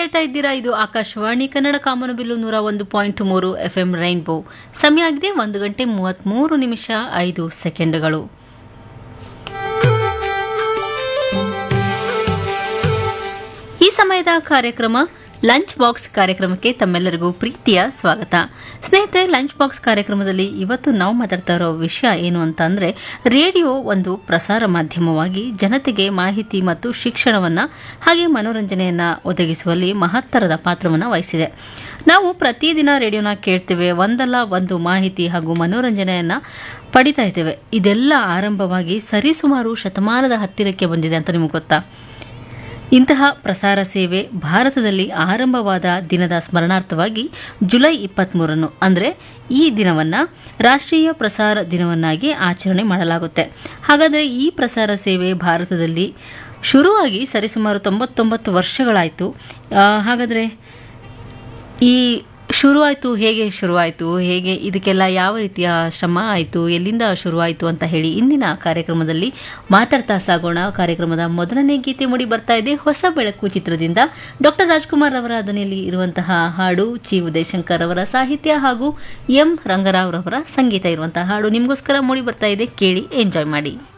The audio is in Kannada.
ಕೇಳ್ತಾ ಇದ್ದೀರಾ ಇದು ಆಕಾಶವಾಣಿ ಕನ್ನಡ ಕಾಮನಬಿಲ್ಲು ನೂರ ಒಂದು ಪಾಯಿಂಟ್ ಮೂರು ಎಫ್ ಎಂ ರೈನ್ಬೋ ಸಮಯ ಆಗಿದೆ ಒಂದು ಗಂಟೆ ಮೂವತ್ತ್ಮೂರು ನಿಮಿಷ ಐದು ಸೆಕೆಂಡುಗಳು ಈ ಸಮಯದ ಕಾರ್ಯಕ್ರಮ ಲಂಚ್ ಬಾಕ್ಸ್ ಕಾರ್ಯಕ್ರಮಕ್ಕೆ ತಮ್ಮೆಲ್ಲರಿಗೂ ಪ್ರೀತಿಯ ಸ್ವಾಗತ ಸ್ನೇಹಿತರೆ ಲಂಚ್ ಬಾಕ್ಸ್ ಕಾರ್ಯಕ್ರಮದಲ್ಲಿ ಇವತ್ತು ನಾವು ಮಾತಾಡ್ತಾ ಇರೋ ವಿಷಯ ಏನು ಅಂತ ಅಂದ್ರೆ ರೇಡಿಯೋ ಒಂದು ಪ್ರಸಾರ ಮಾಧ್ಯಮವಾಗಿ ಜನತೆಗೆ ಮಾಹಿತಿ ಮತ್ತು ಶಿಕ್ಷಣವನ್ನ ಹಾಗೆ ಮನೋರಂಜನೆಯನ್ನ ಒದಗಿಸುವಲ್ಲಿ ಮಹತ್ತರದ ಪಾತ್ರವನ್ನು ವಹಿಸಿದೆ ನಾವು ಪ್ರತಿದಿನ ರೇಡಿಯೋನ ಕೇಳ್ತೇವೆ ಒಂದಲ್ಲ ಒಂದು ಮಾಹಿತಿ ಹಾಗೂ ಮನೋರಂಜನೆಯನ್ನ ಪಡಿತಾ ಇದ್ದೇವೆ ಇದೆಲ್ಲ ಆರಂಭವಾಗಿ ಸರಿಸುಮಾರು ಶತಮಾನದ ಹತ್ತಿರಕ್ಕೆ ಬಂದಿದೆ ಅಂತ ನಿಮಗೆ ಗೊತ್ತಾ ಇಂತಹ ಪ್ರಸಾರ ಸೇವೆ ಭಾರತದಲ್ಲಿ ಆರಂಭವಾದ ದಿನದ ಸ್ಮರಣಾರ್ಥವಾಗಿ ಜುಲೈ ಇಪ್ಪತ್ತ್ಮೂರನ್ನು ಅಂದರೆ ಈ ದಿನವನ್ನು ರಾಷ್ಟ್ರೀಯ ಪ್ರಸಾರ ದಿನವನ್ನಾಗಿ ಆಚರಣೆ ಮಾಡಲಾಗುತ್ತೆ ಹಾಗಾದರೆ ಈ ಪ್ರಸಾರ ಸೇವೆ ಭಾರತದಲ್ಲಿ ಶುರುವಾಗಿ ಸರಿಸುಮಾರು ತೊಂಬತ್ತೊಂಬತ್ತು ವರ್ಷಗಳಾಯಿತು ಹಾಗಾದರೆ ಈ ಶುರುವಾಯಿತು ಹೇಗೆ ಶುರುವಾಯಿತು ಹೇಗೆ ಇದಕ್ಕೆಲ್ಲ ಯಾವ ರೀತಿಯ ಶ್ರಮ ಆಯಿತು ಎಲ್ಲಿಂದ ಶುರುವಾಯಿತು ಅಂತ ಹೇಳಿ ಇಂದಿನ ಕಾರ್ಯಕ್ರಮದಲ್ಲಿ ಮಾತಾಡ್ತಾ ಸಾಗೋಣ ಕಾರ್ಯಕ್ರಮದ ಮೊದಲನೇ ಗೀತೆ ಮೂಡಿ ಬರ್ತಾ ಇದೆ ಹೊಸ ಬೆಳಕು ಚಿತ್ರದಿಂದ ಡಾಕ್ಟರ್ ರಾಜ್ಕುಮಾರ್ ಅವರ ಧ್ವನಿಯಲ್ಲಿ ಇರುವಂತಹ ಹಾಡು ಚಿ ಉದಯಶಂಕರ್ ಅವರ ಸಾಹಿತ್ಯ ಹಾಗೂ ಎಂ ರಂಗರಾವ್ ರವರ ಸಂಗೀತ ಇರುವಂತಹ ಹಾಡು ನಿಮಗೋಸ್ಕರ ಮೂಡಿ ಬರ್ತಾ ಇದೆ ಕೇಳಿ ಎಂಜಾಯ್ ಮಾಡಿ